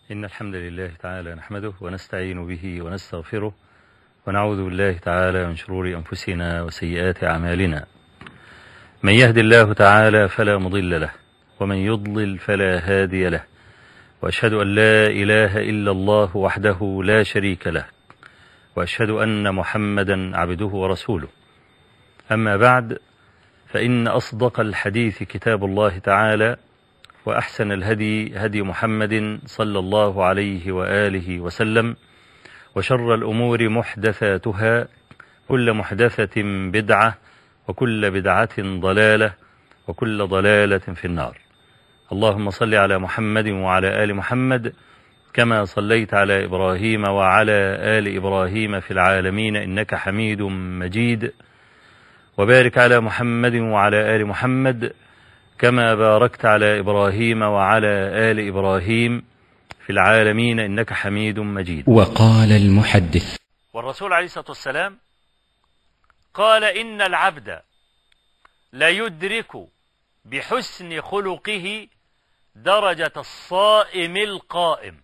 إن الحمد لله تعالى نحمده ونستعين به ونستغفره ونعوذ بالله تعالى من شرور أنفسنا وسيئات أعمالنا من يهد الله تعالى فلا مضل له ومن يضلل فلا هادي له وأشهد أن لا إله إلا الله وحده لا شريك له وأشهد أن محمدا عبده ورسوله أما بعد فإن أصدق الحديث كتاب الله تعالى وأحسن الهدي هدي محمد صلى الله عليه وآله وسلم وشر الأمور محدثاتها كل محدثة بدعة وكل بدعة ضلالة وكل ضلالة في النار اللهم صل على محمد وعلى آل محمد كما صليت على إبراهيم وعلى آل إبراهيم في العالمين إنك حميد مجيد وبارك على محمد وعلى آل محمد كما باركت على إبراهيم وعلى آل إبراهيم في العالمين إنك حميد مجيد وقال المحدث والرسول عليه الصلاة والسلام قال إن العبد لا يدرك بحسن خلقه درجة الصائم القائم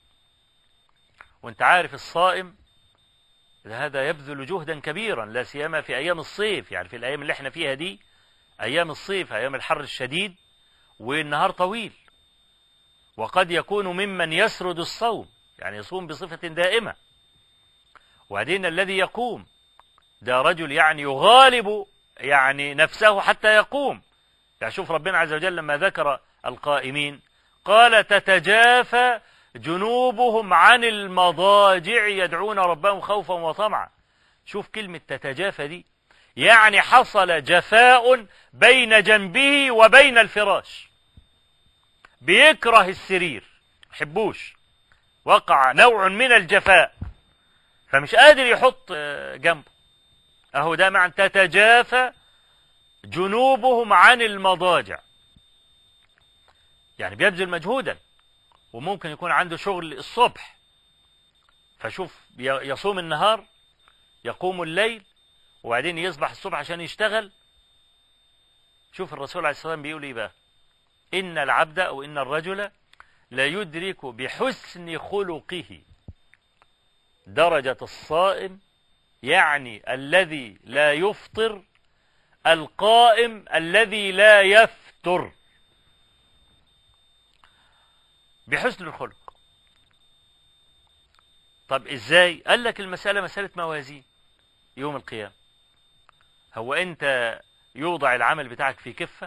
وانت عارف الصائم هذا يبذل جهدا كبيرا لا سيما في أيام الصيف يعني في الأيام اللي احنا فيها دي أيام الصيف أيام الحر الشديد والنهار طويل وقد يكون ممن يسرد الصوم يعني يصوم بصفة دائمة وبعدين الذي يقوم ده رجل يعني يغالب يعني نفسه حتى يقوم يعني شوف ربنا عز وجل لما ذكر القائمين قال تتجافى جنوبهم عن المضاجع يدعون ربهم خوفا وطمعا شوف كلمة تتجافى دي يعني حصل جفاء بين جنبه وبين الفراش بيكره السرير حبوش وقع نوع من الجفاء فمش قادر يحط جنبه اهو ده معنى تتجافى جنوبهم عن المضاجع يعني بيبذل مجهودا وممكن يكون عنده شغل الصبح فشوف يصوم النهار يقوم الليل وبعدين يصبح الصبح عشان يشتغل شوف الرسول عليه الصلاة والسلام بيقول ايه بقى إن العبد أو إن الرجل لا يدرك بحسن خلقه درجة الصائم يعني الذي لا يفطر القائم الذي لا يفتر بحسن الخلق طب ازاي قال لك المسألة مسألة موازين يوم القيامة هو انت يوضع العمل بتاعك في كفة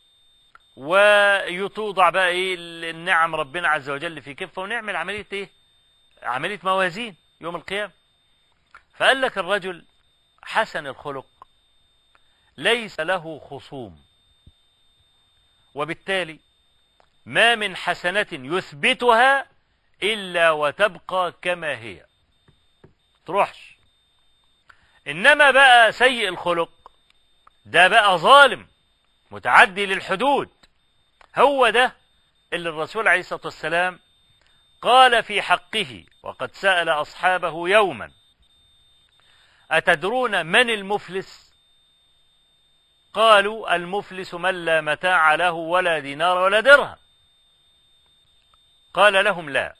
ويتوضع بقى ايه النعم ربنا عز وجل في كفة ونعمل عملية ايه عملية موازين يوم القيامة فقال لك الرجل حسن الخلق ليس له خصوم وبالتالي ما من حسنة يثبتها إلا وتبقى كما هي تروحش إنما بقى سيء الخلق ده بقى ظالم متعدي للحدود هو ده اللي الرسول عليه الصلاة والسلام قال في حقه وقد سأل أصحابه يوما أتدرون من المفلس قالوا المفلس من لا متاع له ولا دينار ولا درهم قال لهم لا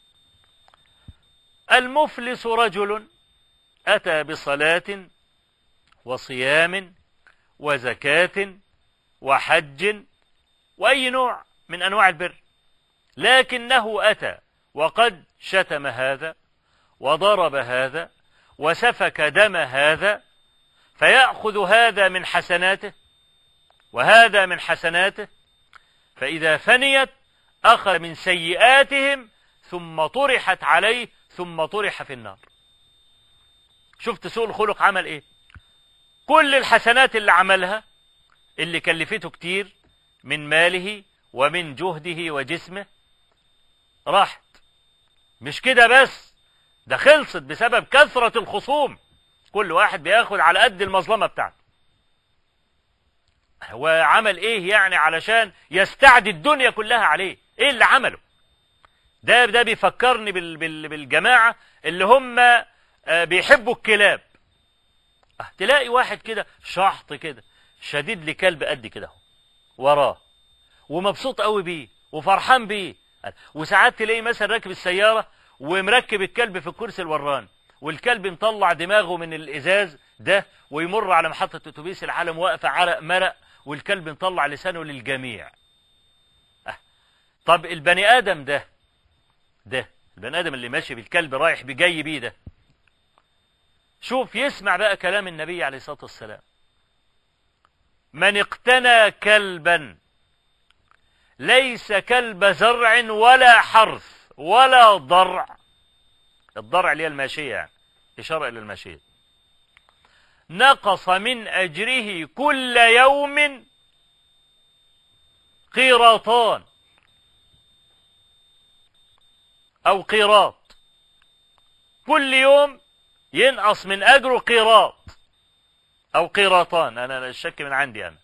المفلس رجل أتى بصلاة وصيام وزكاة وحج وأي نوع من أنواع البر لكنه أتى وقد شتم هذا وضرب هذا وسفك دم هذا فيأخذ هذا من حسناته وهذا من حسناته فإذا فنيت أخذ من سيئاتهم ثم طرحت عليه ثم طرح في النار شفت سوء الخلق عمل ايه كل الحسنات اللي عملها اللي كلفته كتير من ماله ومن جهده وجسمه راحت مش كده بس ده خلصت بسبب كثرة الخصوم كل واحد بياخد على قد المظلمة بتاعته هو عمل ايه يعني علشان يستعدي الدنيا كلها عليه ايه اللي عمله ده ده بيفكرني بال بال بالجماعة اللي هم بيحبوا الكلاب تلاقي واحد كده شحط كده شديد لكلب قد كده اهو وراه ومبسوط قوي بيه وفرحان بيه وساعات تلاقيه مثلا راكب السيارة ومركب الكلب في الكرسي الوراني والكلب مطلع دماغه من الإزاز ده ويمر على محطة أتوبيس العالم واقفة عرق مرق والكلب مطلع لسانه للجميع أه. طب البني آدم ده ده البني آدم اللي ماشي بالكلب رايح بجاي بيه ده شوف يسمع بقى كلام النبي عليه الصلاة والسلام من اقتنى كلبا ليس كلب زرع ولا حرث ولا ضرع الضرع اللي هي الماشية يعني إشارة إلى الماشية نقص من أجره كل يوم قيراطان أو قيراط كل يوم ينقص من أجره قيراط أو قيراطان أنا الشك من عندي أنا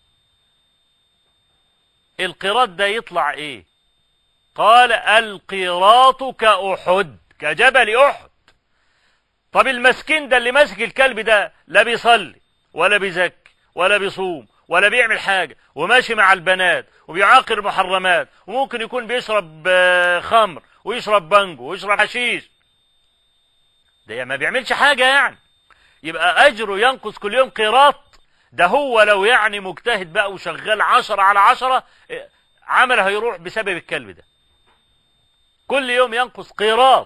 القيراط ده يطلع إيه قال القيراط كأحد كجبل أحد طب المسكين ده اللي ماسك الكلب ده لا بيصلي ولا بيزكي ولا بيصوم ولا بيعمل حاجة وماشي مع البنات وبيعاقر المحرمات وممكن يكون بيشرب خمر ويشرب بانجو ويشرب حشيش ده ما بيعملش حاجة يعني يبقى أجره ينقص كل يوم قيراط ده هو لو يعني مجتهد بقى وشغال عشرة على عشرة عمله هيروح بسبب الكلب ده كل يوم ينقص قيراط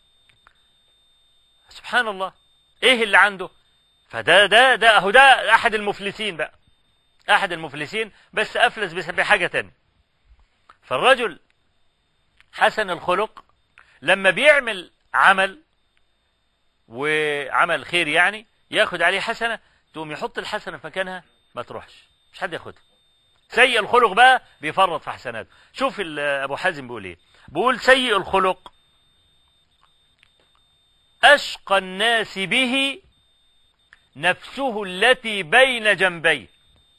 سبحان الله ايه اللي عنده فده ده ده اهو ده احد المفلسين بقى احد المفلسين بس افلس بحاجة تانية فالرجل حسن الخلق لما بيعمل عمل وعمل خير يعني ياخد عليه حسنة تقوم يحط الحسنة في مكانها ما تروحش مش حد ياخدها سيء الخلق بقى بيفرط في حسناته شوف ابو حازم بيقول ايه بيقول سيء الخلق أشقى الناس به نفسه التي بين جنبيه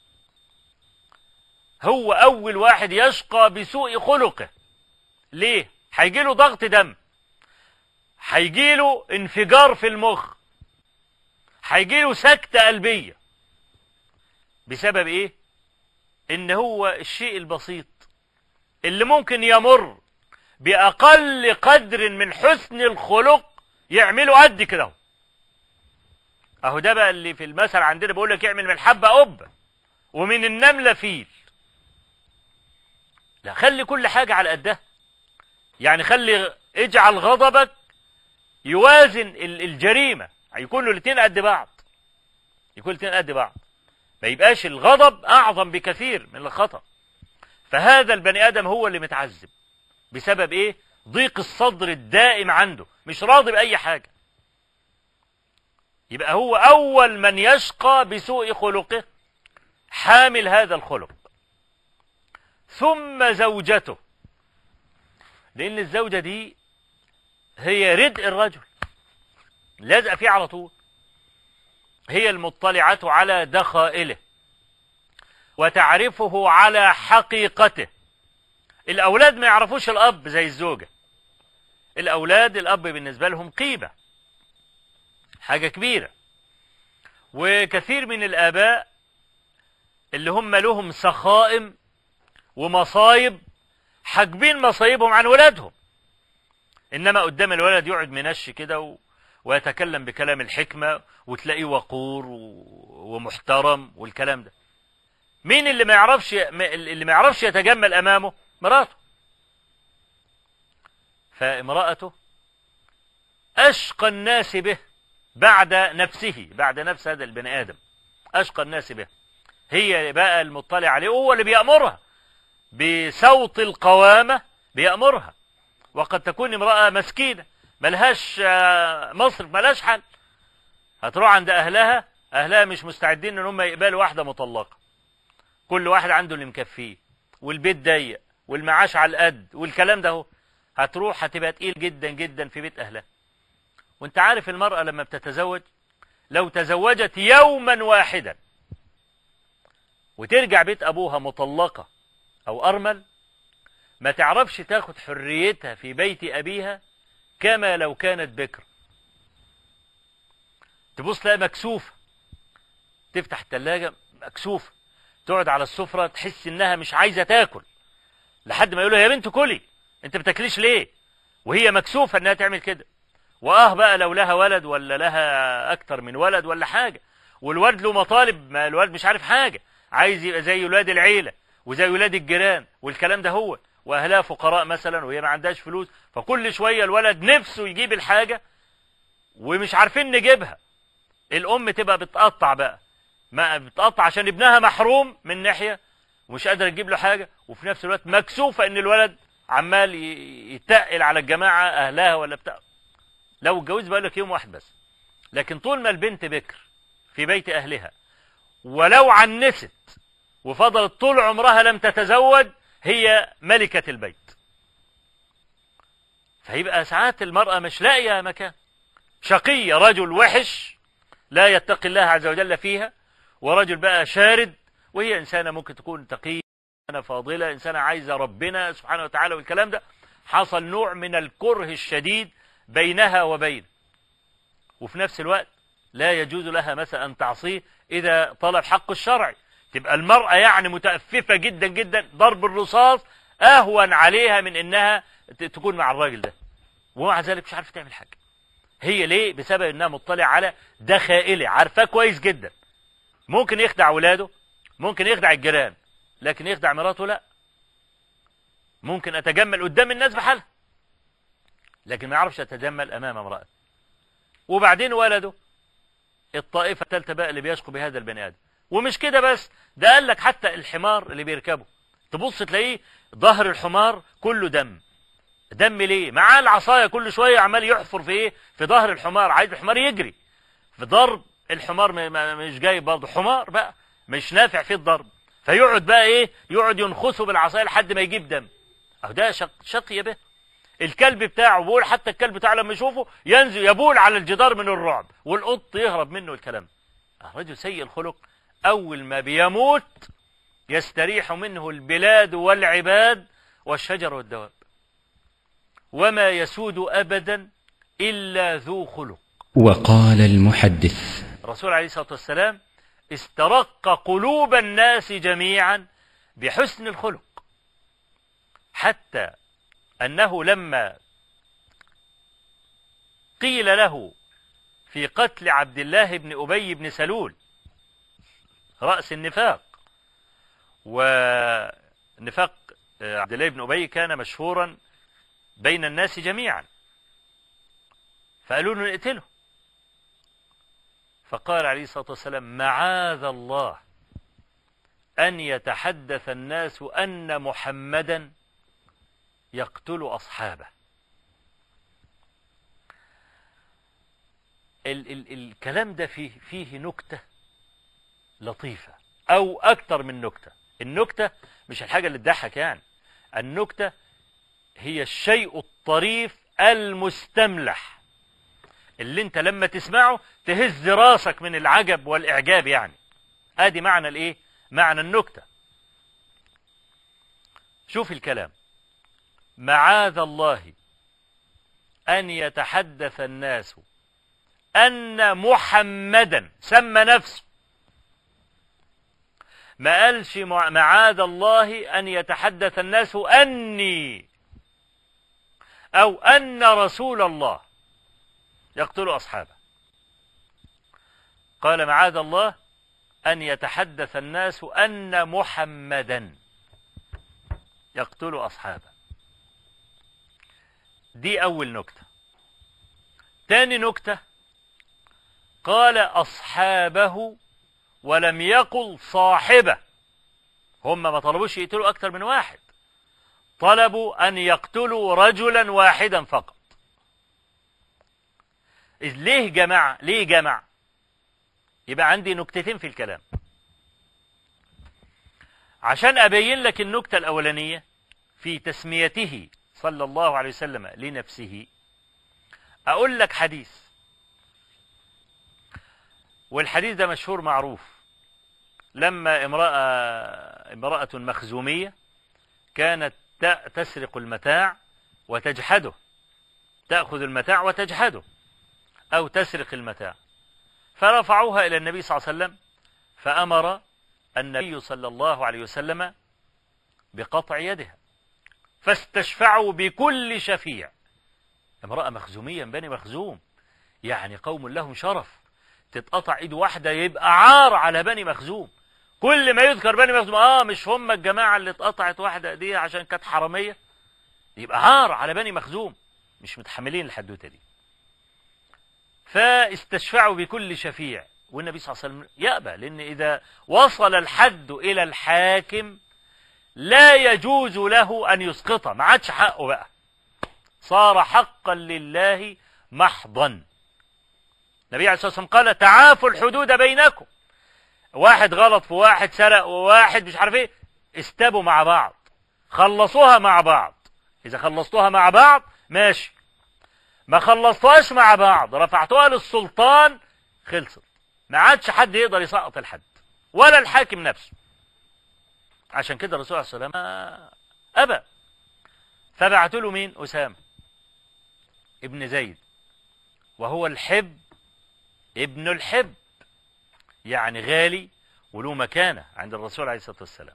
هو أول واحد يشقى بسوء خلقه ليه؟ هيجيله ضغط دم هيجيله انفجار في المخ هيجيله سكتة قلبية بسبب ايه؟ ان هو الشيء البسيط اللي ممكن يمر بأقل قدر من حسن الخلق يعملوا قد كده اهو ده بقى اللي في المثل عندنا بيقول لك اعمل من الحبة قبة ومن النملة فيل لا خلي كل حاجة على قدها يعني خلي اجعل غضبك يوازن الجريمة يكونوا الاثنين قد بعض يكون الاثنين قد بعض ما يبقاش الغضب اعظم بكثير من الخطأ فهذا البني ادم هو اللي متعذب بسبب ايه ضيق الصدر الدائم عنده مش راضي بأي حاجة يبقى هو أول من يشقى بسوء خلقه حامل هذا الخلق ثم زوجته لأن الزوجة دي هي ردء الرجل لازقة فيه على طول هي المطلعة على دخائله وتعرفه على حقيقته الأولاد ما يعرفوش الأب زي الزوجة الأولاد الأب بالنسبة لهم قيمة حاجة كبيرة وكثير من الآباء اللي هم لهم سخائم ومصايب حاجبين مصايبهم عن ولادهم إنما قدام الولد يقعد منش كده و... ويتكلم بكلام الحكمة وتلاقيه وقور و... ومحترم والكلام ده مين اللي ما يعرفش اللي ما يعرفش يتجمل أمامه مراته فامرأته أشقى الناس به بعد نفسه بعد نفس هذا البني آدم أشقى الناس به هي بقى المطلع عليه هو اللي بيأمرها بصوت القوامة بيأمرها وقد تكون امرأة مسكينة ملهاش مصرف ملهاش حل هتروح عند أهلها أهلها مش مستعدين إن هم يقبلوا واحدة مطلقة كل واحد عنده اللي مكفيه والبيت ضيق والمعاش على القد والكلام ده هو هتروح هتبقى تقيل جدا جدا في بيت أهلها وانت عارف المرأة لما بتتزوج لو تزوجت يوما واحدا وترجع بيت أبوها مطلقة أو أرمل ما تعرفش تاخد حريتها في بيت أبيها كما لو كانت بكر تبص تلاقي مكسوفة تفتح التلاجة مكسوفة تقعد على السفرة تحس إنها مش عايزة تاكل لحد ما يقولها يا بنت كلي انت بتاكليش ليه وهي مكسوفة انها تعمل كده واه بقى لو لها ولد ولا لها اكتر من ولد ولا حاجة والولد له مطالب ما الولد مش عارف حاجة عايز يبقى زي ولاد العيلة وزي ولاد الجيران والكلام ده هو واهلها فقراء مثلا وهي ما عندهاش فلوس فكل شوية الولد نفسه يجيب الحاجة ومش عارفين نجيبها الام تبقى بتقطع بقى ما بتقطع عشان ابنها محروم من ناحية ومش قادرة تجيب له حاجة وفي نفس الوقت مكسوفة ان الولد عمال ي- يتقل على الجماعة اهلها ولا بتاع لو اتجوز بقى لك يوم واحد بس لكن طول ما البنت بكر في بيت اهلها ولو عنست وفضلت طول عمرها لم تتزوج هي ملكة البيت فيبقى ساعات المرأة مش لاقية مكان شقية رجل وحش لا يتقي الله عز وجل فيها ورجل بقى شارد وهي إنسانة ممكن تكون تقية إنسانة فاضلة إنسانة عايزة ربنا سبحانه وتعالى والكلام ده حصل نوع من الكره الشديد بينها وبينه وفي نفس الوقت لا يجوز لها مثلا أن تعصيه إذا طلب حق الشرعي تبقى المرأة يعني متأففة جدا جدا ضرب الرصاص أهون عليها من إنها ت- تكون مع الراجل ده ومع ذلك مش عارفة تعمل حاجة هي ليه بسبب إنها مطلع على دخائله عارفاه كويس جدا ممكن يخدع ولاده ممكن يخدع الجيران لكن يخدع مراته لا ممكن أتجمل قدام الناس بحالها لكن ما يعرفش يتجمل أمام امرأة وبعدين ولده الطائفة الثالثة بقى اللي بيشقوا بهذا البني آدم ومش كده بس ده قال لك حتى الحمار اللي بيركبه تبص تلاقيه ظهر الحمار كله دم دم ليه معاه العصاية كل شوية عمال يحفر في ايه في ظهر الحمار عايز الحمار يجري في ضرب الحمار م- م- مش جاي برضه حمار بقى مش نافع فيه الضرب فيقعد بقى ايه يقعد ينخسه بالعصاية لحد ما يجيب دم اهو ده شق شقي به الكلب بتاعه بقول حتى الكلب بتاعه لما يشوفه ينزل يبول على الجدار من الرعب والقط يهرب منه الكلام الرجل سيء الخلق أول ما بيموت يستريح منه البلاد والعباد والشجر والدواب وما يسود أبدا إلا ذو خلق وقال المحدث الرسول عليه الصلاة والسلام استرق قلوب الناس جميعا بحسن الخلق حتى أنه لما قيل له في قتل عبد الله بن أبي بن سلول رأس النفاق ونفاق آه، عبد الله بن أبي كان مشهورا بين الناس جميعا فقالوا له نقتله فقال عليه الصلاة والسلام معاذ الله أن يتحدث الناس أن محمدا يقتل أصحابه ال ال الكلام ده فيه, فيه نكتة لطيفة أو أكتر من نكتة النكتة مش الحاجة اللي تضحك يعني النكتة هي الشيء الطريف المستملح اللي انت لما تسمعه تهز راسك من العجب والإعجاب يعني ادي معنى الايه معنى النكتة شوف الكلام معاذ الله أن يتحدث الناس أن محمدا سمى نفسه ما قالش مع- معاذ الله أن يتحدث الناس أني أو أن رسول الله يقتل أصحابه قال معاذ الله أن يتحدث الناس أن محمدا يقتل أصحابه دي أول نكتة تاني نكتة قال أصحابه ولم يقل صاحبه هم ما طلبوش يقتلوا أكثر من واحد طلبوا أن يقتلوا رجلا واحدا فقط إذ ليه جمع ليه جمع يبقى عندي نكتتين في الكلام عشان أبين لك النكتة الأولانية في تسميته صلى الله عليه وسلم لنفسه أقول لك حديث والحديث ده مشهور معروف لما امرأة امرأة مخزومية كانت ت- تسرق المتاع وتجحده تأخذ المتاع وتجحده أو تسرق المتاع فرفعوها إلى النبي صلى الله عليه وسلم فأمر النبي صلى الله عليه وسلم بقطع يدها فاستشفعوا بكل شفيع امرأة مخزومية من بني مخزوم يعني قوم لهم شرف تتقطع ايد واحدة يبقى عار على بني مخزوم كل ما يذكر بني مخزوم اه مش هم الجماعة اللي اتقطعت واحدة ايديها عشان كانت حرامية يبقى عار على بني مخزوم مش متحملين الحدوتة دي فاستشفعوا بكل شفيع والنبي صلى الله عليه وسلم يأبى لأن إذا وصل الحد إلى الحاكم لا يجوز له أن يسقطه ما عادش حقه بقى صار حقا لله محضا النبي عليه الصلاة والسلام قال تعافوا الحدود بينكم واحد غلط في واحد سرق وواحد مش عارف ايه استبوا مع بعض خلصوها مع بعض إذا خلصتوها مع بعض ماشي ما خلصتوهاش مع بعض رفعتوها للسلطان خلصت ما عادش حد يقدر يسقط الحد ولا الحاكم نفسه عشان كده الرسول عليه الصلاة والسلام أبى فبعتوا له مين أسامة ابن زيد وهو الحب ابن الحب يعني غالي وله مكانة عند الرسول عليه الصلاة والسلام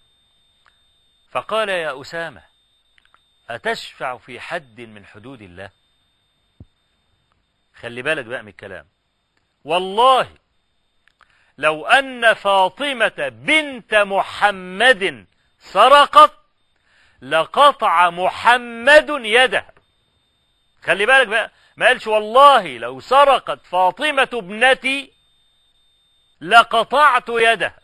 فقال يا أسامة أتشفع في حد من حدود الله خلي بالك بقى من الكلام والله لو أن فاطمة بنت محمد سرقت لقطع محمد يدها خلي بالك بقى ما قالش والله لو سرقت فاطمة ابنتي لقطعت يدها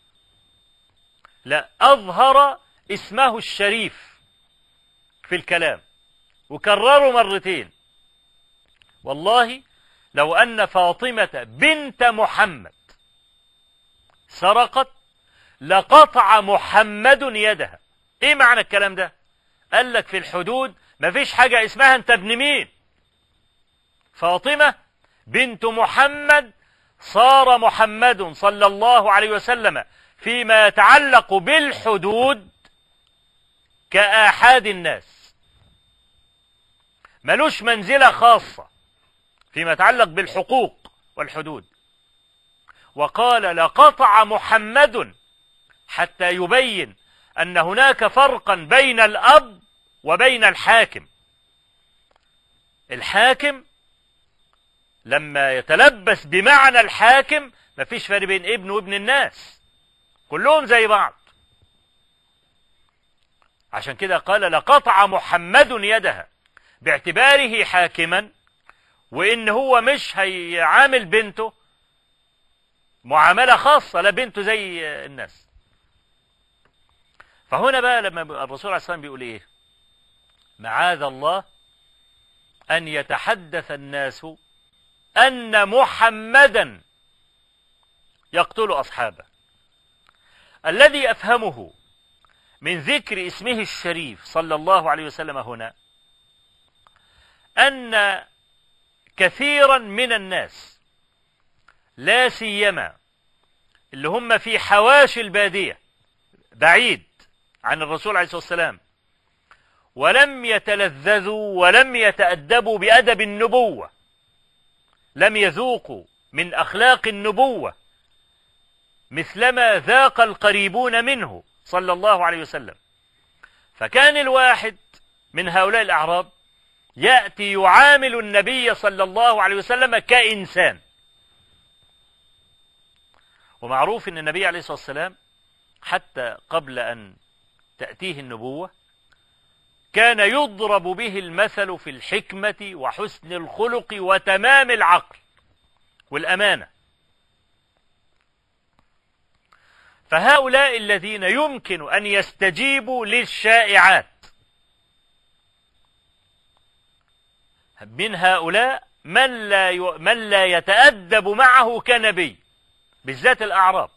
لا أظهر اسمه الشريف في الكلام وكرره مرتين والله لو أن فاطمة بنت محمد سرقت لقطع محمد يدها ايه معنى الكلام ده قال لك في الحدود مفيش حاجة اسمها انت ابن مين فاطمة بنت محمد صار محمد صلى الله عليه وسلم فيما يتعلق بالحدود كآحاد الناس ملوش منزلة خاصة فيما يتعلق بالحقوق والحدود وقال لقطع محمد حتى يبين أن هناك فرقا بين الأب وبين الحاكم الحاكم لما يتلبس بمعنى الحاكم مفيش فرق بين ابن وابن الناس كلهم زي بعض عشان كده قال لقطع محمد يدها باعتباره حاكما وإن هو مش هيعامل بنته معاملة خاصة لا بنته زي الناس فهنا بقى لما الرسول عليه الصلاة والسلام بيقول إيه معاذ الله أن يتحدث الناس أن محمدا يقتل أصحابه الذي أفهمه من ذكر اسمه الشريف صلى الله عليه وسلم هنا أن كثيرا من الناس لا سيما اللي هم في حواشي البادية بعيد عن الرسول عليه الصلاة والسلام ولم يتلذذوا ولم يتأدبوا بأدب النبوة لم يذوقوا من أخلاق النبوة مثلما ذاق القريبون منه صلى الله عليه وسلم فكان الواحد من هؤلاء الأعراب يأتي يعامل النبي صلى الله عليه وسلم كإنسان ومعروف أن النبي عليه الصلاة والسلام حتى قبل أن تأتيه النبوة كان يضرب به المثل في الحكمة وحسن الخلق وتمام العقل والأمانة فهؤلاء الذين يمكن أن يستجيبوا للشائعات من هؤلاء من لا ي... من لا يتأدب معه كنبي بالذات الأعراب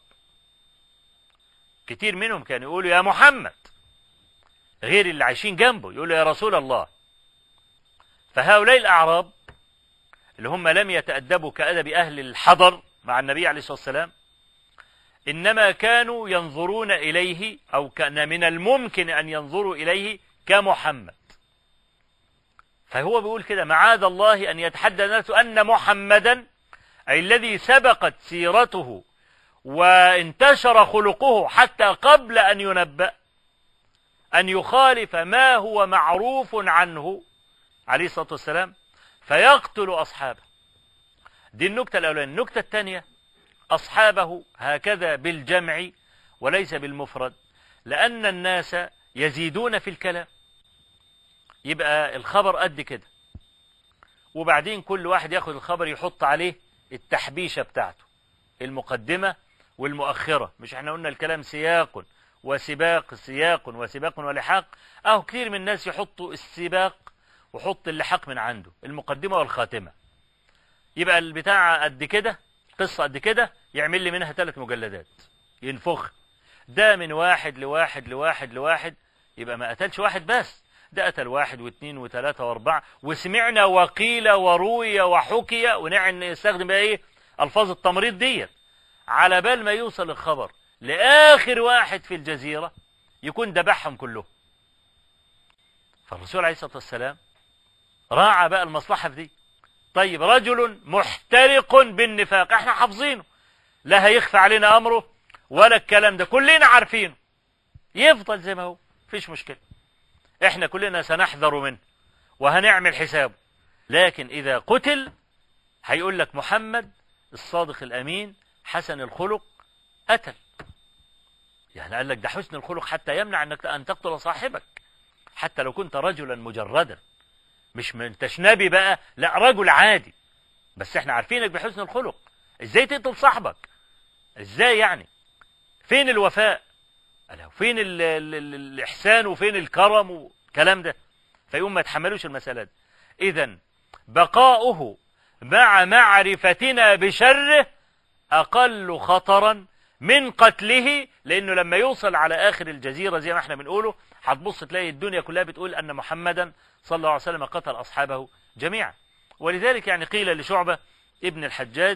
كتير منهم كانوا يقولوا يا محمد غير اللي عايشين جنبه يقولوا يا رسول الله فهؤلاء الأعراب اللي هم لم يتأدبوا كأدب أهل الحضر مع النبي عليه الصلاة والسلام إنما كانوا ينظرون إليه أو كان من الممكن أن ينظروا إليه كمحمد فهو بيقول كده معاذ الله أن يتحدث الناس أن محمدا أي الذي سبقت سيرته وانتشر خلقه حتى قبل أن ينبأ أن يخالف ما هو معروف عنه عليه الصلاة والسلام فيقتل أصحابه دي النكتة الأولانية النكتة الثانية أصحابه هكذا بالجمع وليس بالمفرد لأن الناس يزيدون في الكلام يبقى الخبر قد كده وبعدين كل واحد ياخد الخبر يحط عليه التحبيشة بتاعته المقدمة والمؤخرة مش احنا قلنا الكلام سياق وسباق سياق وسباق ولحاق اهو كتير من الناس يحطوا السباق وحط اللحاق من عنده المقدمة والخاتمة يبقى البتاع قد كده قصة قد كده يعمل لي منها ثلاث مجلدات ينفخ ده من واحد لواحد لواحد لواحد يبقى ما قتلش واحد بس ده قتل واحد واثنين وثلاثة واربعة وسمعنا وقيل وروي وحكي ونعن نستخدم بقى ايه الفاظ التمريض ديت على بال ما يوصل الخبر لآخر واحد في الجزيرة يكون ذبحهم كلهم فالرسول عليه الصلاة والسلام راعى بقى المصلحة في دي طيب رجل محترق بالنفاق احنا حافظينه لا هيخفى علينا أمره ولا الكلام ده كلنا عارفينه يفضل زي ما هو فيش مشكلة احنا كلنا سنحذر منه وهنعمل حسابه لكن إذا قتل هيقول لك محمد الصادق الأمين حسن الخلق قتل يعني قال لك ده حسن الخلق حتى يمنع انك ان تقتل صاحبك حتى لو كنت رجلا مجردا مش ما انتش نبي بقى لا رجل عادي بس احنا عارفينك بحسن الخلق ازاي تقتل صاحبك ازاي يعني فين الوفاء قال فين ال ال ال الاحسان وفين الكرم والكلام ده فيقوم ما يتحملوش المسألة دي اذا بقاؤه مع معرفتنا بشره أقل خطرا من قتله لأنه لما يوصل على آخر الجزيرة زي ما احنا بنقوله هتبص تلاقي الدنيا كلها بتقول أن محمدا صلى الله عليه وسلم قتل أصحابه جميعا ولذلك يعني قيل لشعبة ابن الحجاج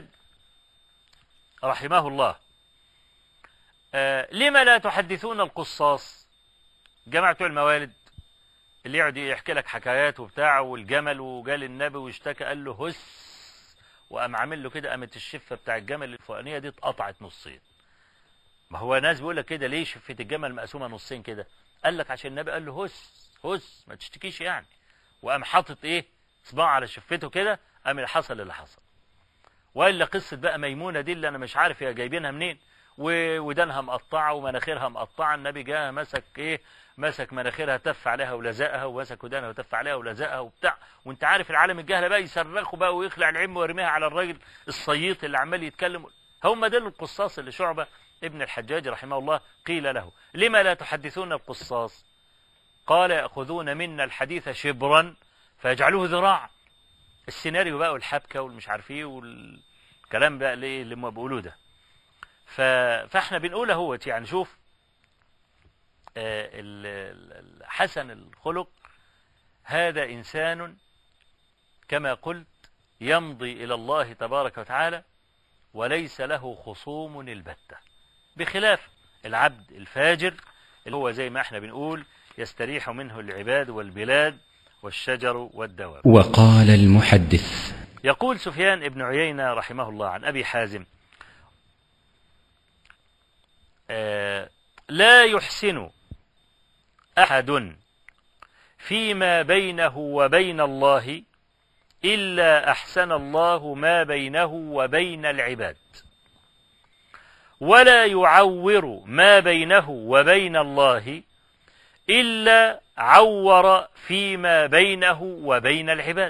رحمه الله آه لما لا تحدثون القصاص جماعة الموالد اللي يقعد يحكي لك حكايات وبتاع والجمل وجال النبي واشتكى قال له هس وقام عامل له كده قامت الشفه بتاع الجمل الفوقانيه دي اتقطعت نصين ما هو ناس بيقول لك كده ليه شفه الجمل مقسومه نصين كده قال لك عشان النبي قال له هس هس ما تشتكيش يعني وقام حاطط ايه صباع على شفته كده قام اللي حصل اللي حصل والا قصه بقى ميمونه دي اللي انا مش عارف هي جايبينها منين ودانها مقطعه ومناخيرها مقطعه النبي جاء مسك ايه مسك مناخيرها تف عليها ولزقها ومسك ودانها وتف عليها ولزقها وبتاع وانت عارف العالم الجهله بقى يصرخوا بقى ويخلع العم ويرميها على الراجل الصييط اللي عمال يتكلم هم دول القصاص اللي شعبه ابن الحجاج رحمه الله قيل له لما لا تحدثون القصاص قال ياخذون منا الحديث شبرا فيجعلوه ذراع السيناريو بقى والحبكه والمش عارف ايه والكلام بقى اللي اللي هم بيقولوه ده ف... فاحنا بنقول اهوت يعني شوف حسن الخلق هذا إنسان كما قلت يمضي إلى الله تبارك وتعالى وليس له خصوم البتة بخلاف العبد الفاجر اللي هو زي ما احنا بنقول يستريح منه العباد والبلاد والشجر والدواب وقال المحدث يقول سفيان ابن عيينة رحمه الله عن أبي حازم آه لا يحسن أحد فيما بينه وبين الله إلا أحسن الله ما بينه وبين العباد ولا يعور ما بينه وبين الله إلا عور فيما بينه وبين العباد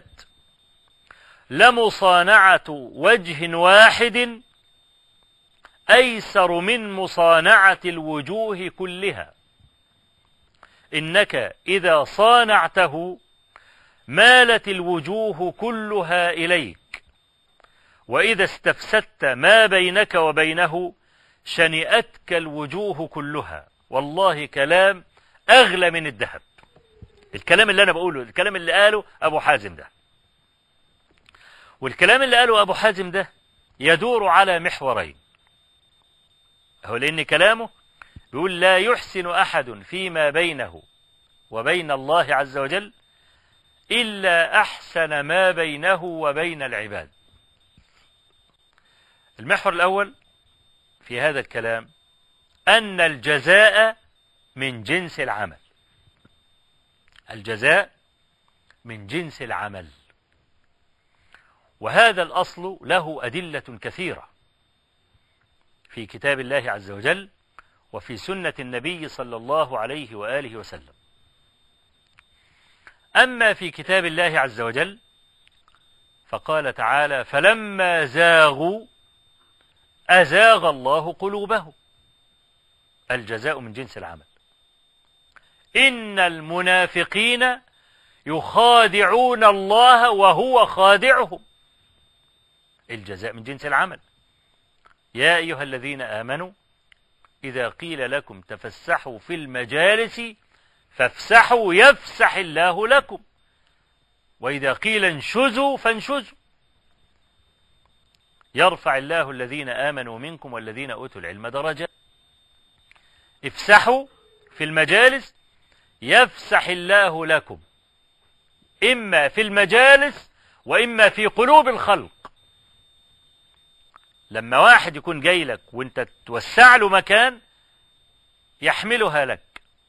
لمصانعة وجه واحد أيسر من مصانعة الوجوه كلها إنك إذا صانعته مالت الوجوه كلها إليك وإذا استفسدت ما بينك وبينه شنئتك الوجوه كلها والله كلام أغلى من الذهب الكلام اللي أنا بقوله الكلام اللي قاله أبو حازم ده والكلام اللي قاله أبو حازم ده يدور على محورين هو لأن كلامه بيقول لا يحسن أحد فيما بينه وبين الله عز وجل إلا أحسن ما بينه وبين العباد المحور الأول في هذا الكلام أن الجزاء من جنس العمل الجزاء من جنس العمل وهذا الأصل له أدلة كثيرة في كتاب الله عز وجل وفي سنة النبي صلى الله عليه وآله وسلم أما في كتاب الله عز وجل فقال تعالى فلما زاغوا أزاغ الله قلوبهم الجزاء من جنس العمل إن المنافقين يخادعون الله وهو خادعهم الجزاء من جنس العمل يا أيها الذين آمنوا إذا قيل لكم تفسحوا في المجالس فافسحوا يفسح الله لكم وإذا قيل انشزوا فانشزوا يرفع الله الذين آمنوا منكم والذين أوتوا العلم درجة افسحوا في المجالس يفسح الله لكم إما في المجالس وإما في قلوب الخلق لما واحد يكون جاي لك وانت توسع له مكان يحملها لك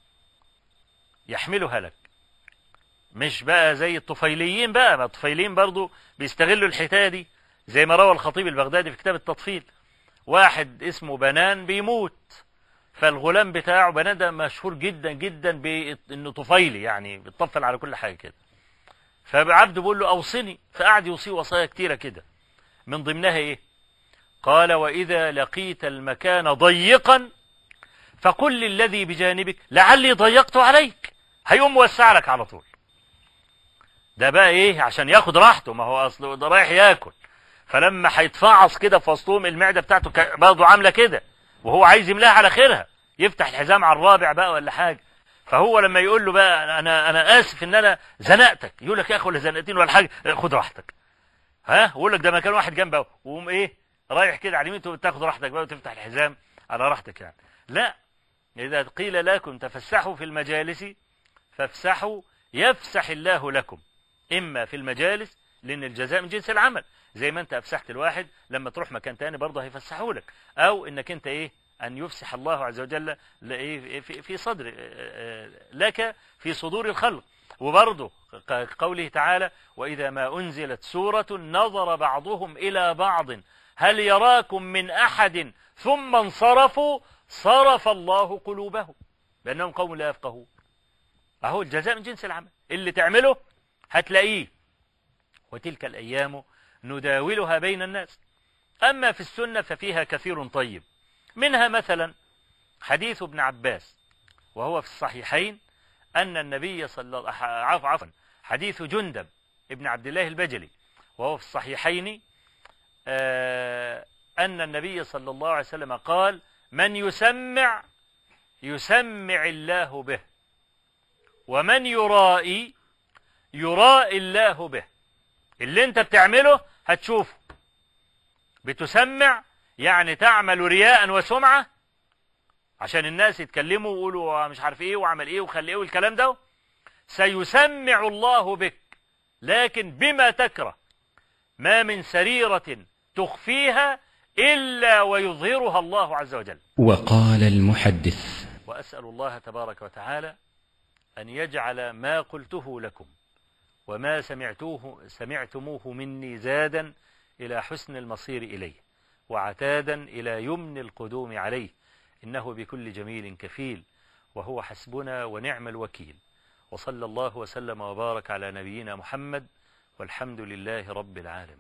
يحملها لك مش بقى زي الطفيليين بقى ما الطفيليين برضو بيستغلوا الحكايه دي زي ما روى الخطيب البغدادي في كتاب التطفيل واحد اسمه بنان بيموت فالغلام بتاعه بنان ده مشهور جدا جدا بانه طفيلي يعني بيطفل على كل حاجه كده فعبده بيقول له اوصني فقعد يوصيه وصايا كتيره كده من ضمنها ايه قال واذا لقيت المكان ضيقا فقل للذي بجانبك لعلي ضيقت عليك هيقوم موسع لك على طول ده بقى ايه عشان ياخد راحته ما هو اصله ده رايح ياكل فلما هيتفعص كده في وسطهم المعده بتاعته برضه عامله كده وهو عايز يملاها على خيرها يفتح الحزام على الرابع بقى ولا حاجه فهو لما يقول له بقى انا انا اسف ان انا زنقتك يقول لك يا اخي ولا زنقتني ولا حاجه خد راحتك ها يقول لك ده مكان واحد جنبه وقوم ايه رايح كده على يمين تاخد راحتك بقى وتفتح الحزام على راحتك يعني لا اذا قيل لكم تفسحوا في المجالس فافسحوا يفسح الله لكم اما في المجالس لان الجزاء من جنس العمل زي ما انت افسحت الواحد لما تروح مكان تاني برضه هيفسحوا لك او انك انت ايه ان يفسح الله عز وجل في صدر لك في صدور الخلق وبرضه قوله تعالى واذا ما انزلت سوره نظر بعضهم الى بعض هل يراكم من احد ثم انصرفوا صرف الله قلوبهم بانهم قوم لا يفقهون اهو الجزاء من جنس العمل اللي تعمله هتلاقيه وتلك الأيام نداولها بين الناس أما في السنة ففيها كثير طيب منها مثلا حديث ابن عباس وهو في الصحيحين أن النبي صلى الله عفوا عفوا حديث جندب ابن عبد الله البجلي وهو في الصحيحين أن النبي صلى الله عليه وسلم قال من يسمع يسمع الله به ومن يرائي يرائي الله به اللي انت بتعمله هتشوفه بتسمع يعني تعمل رياء وسمعة عشان الناس يتكلموا ويقولوا مش عارف ايه وعمل ايه وخلي ايه والكلام ده سيسمع الله بك لكن بما تكره ما من سريرة تخفيها إلا ويظهرها الله عز وجل وقال المحدث وأسأل الله تبارك وتعالى أن يجعل ما قلته لكم وما سمعتوه سمعتموه مني زادا إلى حسن المصير إليه وعتادا إلى يمن القدوم عليه إنه بكل جميل كفيل وهو حسبنا ونعم الوكيل وصلى الله وسلم وبارك على نبينا محمد والحمد لله رب العالمين